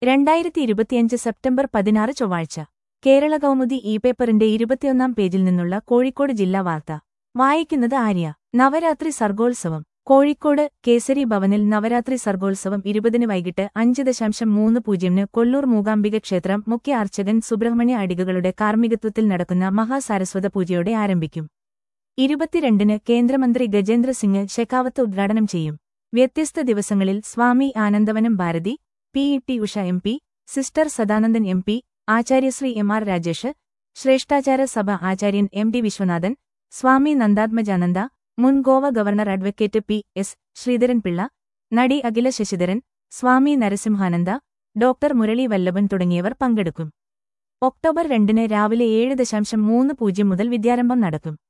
രണ്ടായിരത്തി ഇരുപത്തിയഞ്ച് സെപ്റ്റംബർ പതിനാറ് ചൊവ്വാഴ്ച കേരള കൗമുദി ഇ പേപ്പറിന്റെ ഇരുപത്തിയൊന്നാം പേജിൽ നിന്നുള്ള കോഴിക്കോട് ജില്ലാ വാർത്ത വായിക്കുന്നത് ആര്യ നവരാത്രി സർഗോത്സവം കോഴിക്കോട് കേസരി ഭവനിൽ നവരാത്രി സർഗോത്സവം ഇരുപതിന് വൈകിട്ട് അഞ്ച് ദശാംശം മൂന്ന് പൂജ്യമിന് കൊല്ലൂർ മൂകാംബിക ക്ഷേത്രം മുഖ്യ അർച്ചകൻ സുബ്രഹ്മണ്യ അടികകളുടെ കാർമ്മികത്വത്തിൽ നടക്കുന്ന മഹാസാരസ്വത പൂജയോടെ ആരംഭിക്കും ഇരുപത്തിരണ്ടിന് കേന്ദ്രമന്ത്രി ഗജേന്ദ്ര സിംഗ് ഷെഖാവത്ത് ഉദ്ഘാടനം ചെയ്യും വ്യത്യസ്ത ദിവസങ്ങളിൽ Swami Anandavanam Bharathi P E T Usha M P sister Sadanandan M P Acharyasri M R Rajesh ശ്രേഷ്ഠാചാര സഭ ആചാര്യൻ എം ടി വിശ്വനാഥൻ സ്വാമി നന്ദാത്മജാനന്ദ മുൻ Goa governor advocate P S Sreedharan Pillai നടി അഖില ശശിധരൻ സ്വാമി നരസിംഹാനന്ദ ഡോക്ടർ മുരളി വല്ലഭൻ തുടങ്ങിയവർ പങ്കെടുക്കും ഒക്ടോബർ രണ്ടിന് രാവിലെ ഏഴ് ദശാംശം മൂന്ന് പൂജ്യം മുതൽ വിദ്യാരംഭം നടക്കും